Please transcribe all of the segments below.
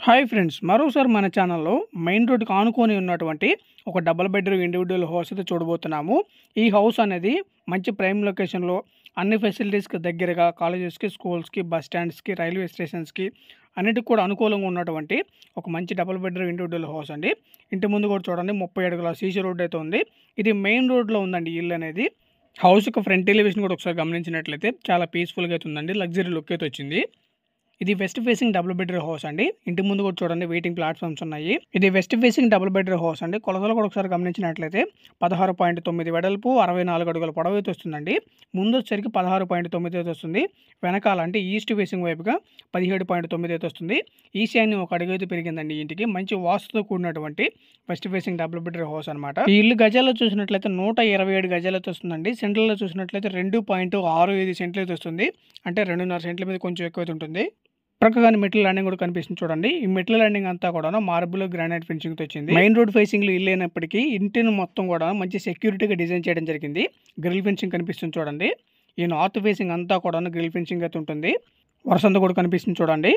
hi friends మరోసారి మన ఛానల్లో మెయిన్ రోడ్కి ఆనుకొని ఉన్నటువంటి ఒక డబుల్ బెడ్రూమ్ ఇండివిజువల్ హౌస్ అయితే చూడబోతున్నాము ఈ హౌస్ అనేది మంచి ప్రైమ్ లొకేషన్లో అన్ని ఫెసిలిటీస్కి దగ్గరగా కాలేజెస్కి స్కూల్స్కి బస్ స్టాండ్స్కి రైల్వే స్టేషన్స్కి అన్నిటికి కూడా అనుకూలంగా ఉన్నటువంటి ఒక మంచి డబుల్ బెడ్రూమ్ ఇండివిజువల్ హౌస్ అండి ఇంటి ముందు కూడా చూడండి ముప్పై అడుగుల సీసీ రోడ్ అయితే ఉంది ఇది మెయిన్ రోడ్లో ఉందండి ఇల్లు అనేది హౌస్కి ఫ్రంట్ ఎలివేషన్ కూడా ఒకసారి గమనించినట్లయితే చాలా పీస్ఫుల్గా అయితే ఉందండి లగ్జరీ లుక్ అయితే వచ్చింది ఇది west facing double bedroom house అండి ఇంటి ముందు కూడా చూడండి వెయిటింగ్ ప్లాట్ఫామ్స్ ఉన్నాయి ఇది west facing double bedroom house అండి కొలతలు కూడా ఒకసారి గమనించినట్లయితే పదహారు పాయింట్ తొమ్మిది వెడల్పు అరవై నాలుగు అడుగుల పొడవు అయితే వస్తుందండి ముందు వచ్చరికి పదహారు పాయింట్ తొమ్మిది అయితే వస్తుంది వెనకాల అంటే ఈస్ట్ ఫేసింగ్ వైపుగా పదిహేడు పాయింట్ తొమ్మిది అయితే వస్తుంది ఈశాన్యం ఒక అడుగు అయితే పెరిగిందండి ఈ ఇంటికి మంచి వాస్తుతో కూడినటువంటి west facing double bedroom house అనమాట ఈ ఇల్లు గజాల్లో చూసినట్లయితే నూట ఇరవై ఏడు గజాలతో వస్తుందండి సెంట్రల్లో చూసినట్లయితే రెండు పాయింట్ ఆరు ఐదు సెంట్లు అయితే వస్తుంది అంటే రెండున్నర సెంట్ల మీద కొంచెం ఎక్కువ అయితే ఉంటుంది ప్రక్కగానే మెట్ల ల్యాండింగ్ కూడా కనిపిస్తుంది చూడండి ఈ మెట్ల ల్యాండింగ్ అంతా కూడా మార్బుల్ గ్రానైట్ ఫినిషింగ్ తో వచ్చింది మెయిన్ రోడ్ ఫేసింగ్ లో ఇల్లు అయినప్పటికీ ఇంటిని మొత్తం కూడా మంచి సెక్యూరిటీగా డిజైన్ చేయడం జరిగింది గ్రిల్ ఫినిషింగ్ కనిపిస్తుంది చూడండి ఈ నార్త్ ఫేసింగ్ అంతా కూడా గ్రిల్ ఫినిషింగ్ అయితే ఉంటుంది వరుసంతా కూడా కనిపిస్తుంది చూడండి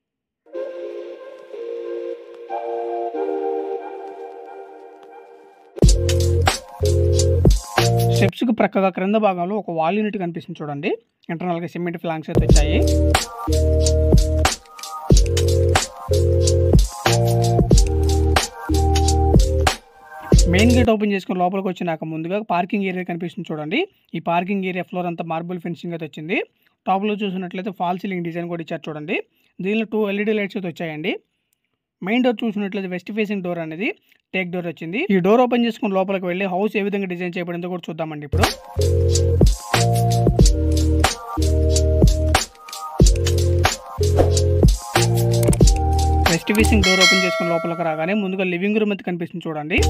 స్టెప్స్ కి ప్రక్కగా క్రింద భాగంలో ఒక వాల్ యూనిట్ కనిపిస్తుంది చూడండి ఇంటర్నల్ గా సిమెంట్ ఫ్లాంక్స్ అయితే వచ్చాయి మెయిన్ గేట్ ఓపెన్ చేసుకుని లోపలికి వచ్చినాక ముందుగా పార్కింగ్ ఏరియా కనిపిస్తుంది చూడండి ఈ పార్కింగ్ ఏరియా ఫ్లోర్ అంతా మార్బుల్ ఫినిషింగ్ అయితే వచ్చింది టాప్లో చూసినట్లయితే ఫాల్ సీలింగ్ డిజైన్ కూడా ఇచ్చారు చూడండి దీనిలో టూ ఎల్ఈడి లైట్స్ అయితే వచ్చాయండి మెయిన్ డోర్ చూసినట్లయితే వెస్ట్ ఫేసింగ్ డోర్ అనేది టేక్ డోర్ వచ్చింది ఈ డోర్ ఓపెన్ చేసుకుని లోపలికి వెళ్ళి హౌస్ ఏ విధంగా డిజైన్ చేయబడిందో కూడా చూద్దామండి ఇప్పుడు వెస్ట్ ఫేసింగ్ డోర్ ఓపెన్ చేసుకుని లోపలికి రాగానే ముందుగా లివింగ్ రూమ్ అయితే కనిపిస్తుంది చూడండి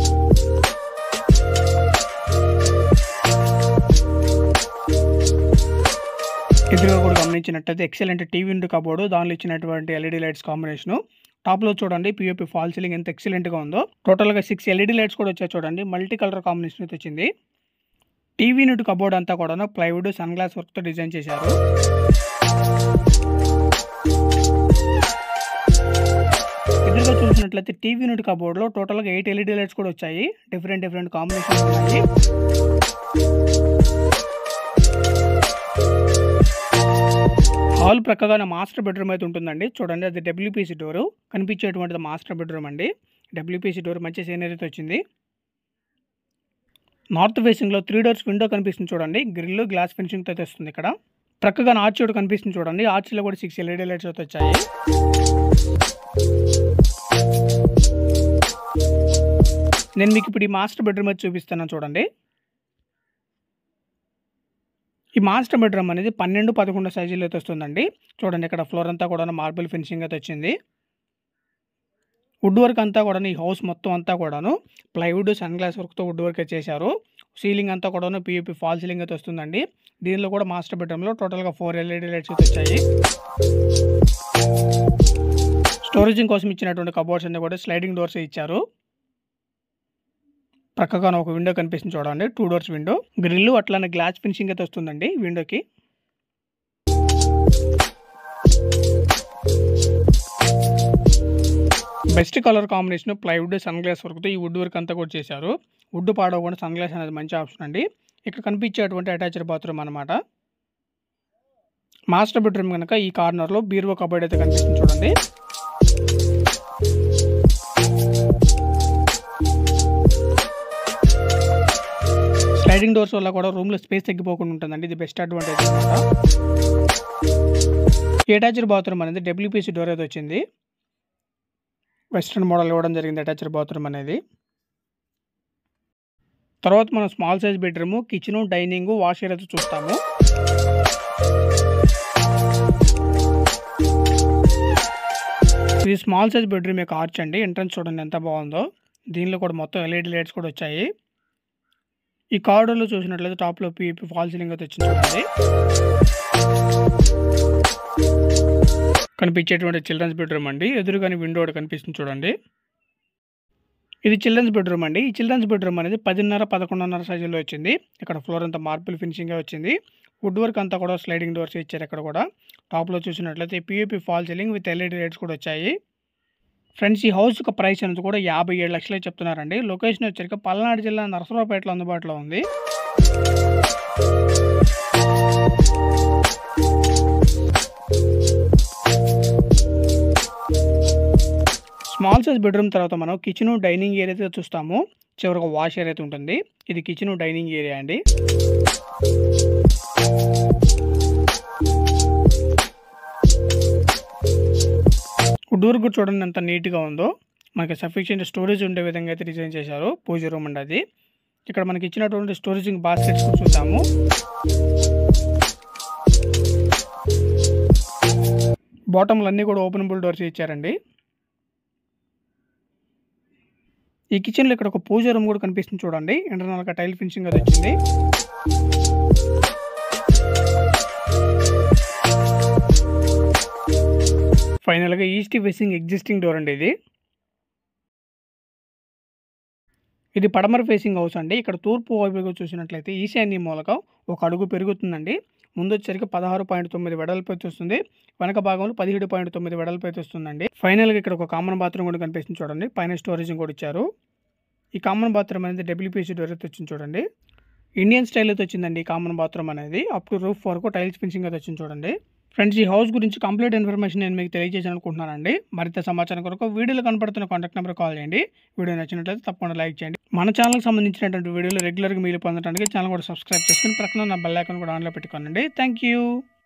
ఎదురుగా కూడా గమనించినట్టయితే ఎక్సలెంట్ టీవీ ఉండి కబోర్డు దానిలో ఇచ్చినటువంటి ఎల్ఈడి లైట్స్ కాంబినేషన్ టాప్ లో చూడండి పిఓపి ఫాల్ సీలింగ్ ఎంత ఎక్సలెంట్ గా ఉందో టోటల్ గా సిక్స్ ఎల్ఈడి లైట్స్ కూడా వచ్చాయి చూడండి మల్టీ కలర్ కాంబినేషన్ అయితే వచ్చింది టీవీ యూనిట్ కబోర్డ్ అంతా కూడా ప్లైవుడ్ సన్ గ్లాస్ వర్క్ తో డిజైన్ చేశారు ఎదురుగా చూసినట్లయితే టీవీ యూనిట్ కబోర్డ్ లో టోటల్ గా ఎయిట్ ఎల్ఈడి లైట్స్ కూడా వచ్చాయి డిఫరెంట్ డిఫరెంట్ కాంబినేషన్ ఉన్నాయి హాల్ ప్రక్కగానే మాస్టర్ బెడ్రూమ్ అయితే ఉంటుందండి చూడండి అది డబ్ల్యూపీసీ డోర్ కనిపించేటువంటిది మాస్టర్ బెడ్రూమ్ అండి డబ్ల్యూపీసీ డోర్ మంచి సీనరీతో వచ్చింది నార్త్ ఫేసింగ్లో త్రీ డోర్స్ విండో కనిపిస్తుంది చూడండి గ్రిల్ గ్లాస్ ఫినిషింగ్తో అయితే వస్తుంది ఇక్కడ ప్రక్కగా ఆర్చ్ ఒకటి కనిపిస్తుంది చూడండి ఆర్చ్లో కూడా సిక్స్ ఎల్ఈడి లైట్స్ అయితే వచ్చాయి నేను మీకు ఇప్పుడు ఈ మాస్టర్ బెడ్రూమ్ అయితే చూపిస్తున్నాను చూడండి ఈ మాస్టర్ బెడ్రూమ్ అనేది పన్నెండు పదకొండు సైజులో అయితే వస్తుందండి చూడండి ఇక్కడ ఫ్లోర్ అంతా కూడా మార్బుల్ ఫినిషింగ్ అయితే వచ్చింది వుడ్ వర్క్ అంతా కూడా ఈ హౌస్ మొత్తం అంతా కూడాను ప్లైవుడ్ సన్ గ్లాస్ వర్క్తో వుడ్ వర్క్ చేశారు సీలింగ్ అంతా కూడాను పియూపీ ఫాల్ సీలింగ్ అయితే వస్తుందండి దీనిలో కూడా మాస్టర్ బెడ్రూమ్లో టోటల్గా ఫోర్ ఎల్ఈడి లైట్స్ అయితే వచ్చాయి స్టోరేజింగ్ కోసం ఇచ్చినటువంటి కబోర్డ్స్ అన్ని కూడా స్లైడింగ్ డోర్స్ ఇచ్చారు ప్రక్కగా ఒక విండో కనిపిస్తుంది చూడండి టూ డోర్స్ విండో గ్రిల్ అట్లానే గ్లాస్ ఫినిషింగ్ అయితే వస్తుందండి విండోకి best colour combination plywood sun glass వర్క్తో ఈ వుడ్ వర్క్ అంతా కూడా చేశారు వుడ్ పాడవకుండా సన్ గ్లాస్ అనేది మంచి ఆప్షన్ అండి ఇక్కడ కనిపించేటువంటి అటాచ్డ్ బాత్రూమ్ అనమాట మాస్టర్ బెడ్రూమ్ కనుక ఈ కార్నర్లో బీరువా కబోర్డ్ అయితే కనిపిస్తుంది చూడండి స్లైడింగ్ డోర్స్ వల్ల కూడా రూమ్లో స్పేస్ తగ్గిపోకుండా ఉంటుందండి ఇది బెస్ట్ అడ్వాంటేజ్ అనమాట అటాచ్డ్ బాత్రూమ్ అనేది డబ్ల్యూపీసీ డోర్ అయితే వచ్చింది వెస్ట్రన్ మోడల్ ఇవ్వడం జరిగింది అటాచ్డ్ బాత్రూమ్ అనేది తర్వాత మనం small size bedroom kitchen dining wash area అయితే చూస్తాము ఇది స్మాల్ సైజ్ బెడ్రూమ్ యొక్క ఆర్చ్ అండి ఎంట్రన్స్ చూడండి ఎంత బాగుందో దీనిలో కూడా మొత్తం ఎల్ఈడి లైట్స్ కూడా వచ్చాయి ఈ కార్డర్లో చూసినట్లయితే టాప్లో పీపీ ఫాల్ సీలింగ్ అయితే వచ్చింది చూడండి కనిపించేటువంటి చిల్డ్రన్స్ బెడ్రూమ్ అండి ఎదురుగాని విండో ఒకటి కనిపిస్తుంది చూడండి ఇది చిల్డ్రన్స్ బెడ్రూమ్ అండి ఈ చిల్డ్రన్స్ బెడ్రూమ్ అనేది పదిన్నర పదకొండున్నర సైజులో వచ్చింది ఇక్కడ ఫ్లోర్ అంతా మార్బుల్ ఫినిషింగ్ వచ్చింది వుడ్ వర్క్ అంతా కూడా స్లైడింగ్ డోర్స్ ఇచ్చారు ఇక్కడ కూడా టాప్లో చూసినట్లయితే POP fall ceiling with LED lights కూడా వచ్చాయి ఫ్రెండ్స్ ఈ హౌస్ యొక్క ప్రైస్ అనేది కూడా యాభై ఏడు లక్షలే చెప్తున్నారండి లొకేషన్ వచ్చరికి పల్నాడు జిల్లా నరసరావుపేటలో అందుబాటులో ఉంది స్మాల్ సైజ్ బెడ్రూమ్ తర్వాత మనం కిచెన్ డైనింగ్ ఏరియా అయితే చూస్తాము చివరికి వాష్ ఏరియా అయితే ఉంటుంది ఇది కిచెన్ డైనింగ్ ఏరియా అండి డోర్ కూడా చూడండి ఎంత నీట్గా ఉందో మనకి సఫిషియెంట్ స్టోరేజ్ ఉండే విధంగా అయితే డిజైన్ చేశారు పూజ రూమ్ అండి అది ఇక్కడ మనకి ఇచ్చినటువంటి స్టోరేజింగ్ బాస్కెట్స్ చూద్దాము బాటంలు అన్నీ కూడా ఓపెనబుల్ డోర్స్ ఇచ్చారండి ఈ కిచెన్లో ఇక్కడ ఒక పూజ రూమ్ కూడా కనిపిస్తుంది చూడండి ఇంటర్నల్గా టైల్ ఫినిషింగ్ అది వచ్చింది ఫైనల్గా ఈస్ట్ ఫేసింగ్ ఎగ్జిస్టింగ్ డోర్ అండి ఇది ఇది పడమర ఫేసింగ్ హౌస్ అండి ఇక్కడ తూర్పు వైపుగా చూసినట్లయితే ఈశాన్య మూలకం ఒక అడుగు పెరుగుతుందండి ముందు వచ్చేసరికి పదహారు పాయింట్ తొమ్మిది వెడల్పు అయితే వస్తుంది వెనక భాగంలో పదిహేడు పాయింట్ తొమ్మిది వెడల్పు అయితే వస్తుందండి ఫైనల్గా ఇక్కడ ఒక కామన్ బాత్రూమ్ కూడా కనిపిస్తుంది చూడండి పైన స్టోరేజ్ కూడా ఇచ్చారు ఈ కామన్ బాత్రూమ్ అనేది డబ్ల్యూపీసీ డోర్ అయితే వచ్చింది చూడండి ఇండియన్ స్టైల్ అయితే వచ్చిందండి ఈ కామన్ బాత్రూమ్ అనేది అప్ టు రూఫ్ వరకు టైల్స్ ఫినిషింగ్ అయితే వచ్చింది చూడండి ఫ్రెండ్స్ ఈ హౌస్ గురించి కంప్లీట్ ఇన్ఫర్మేషన్ నేను మీకు తెలియజేసాను అనుకుంటున్నానండి మరింత సమాచారం కొరకు వీడియోలో కనపడుతున్న కాంటాక్ట్ నెంబర్ కాల్ చేయండి వీడియో నచ్చినట్లయితే తప్పకుండా లైక్ చేయండి మన ఛానల్కి సంబంధించినటువంటి వీడియోలు రెగ్యులర్గా మీరు పొందడానికి ఛానల్ కూడా సబ్స్క్రైబ్ చేసుకుని ప్రక్కన నా బెల్ ఐకాన్ కూడా ఆన్లో పెట్టుకోనండి థ్యాంక్ యూ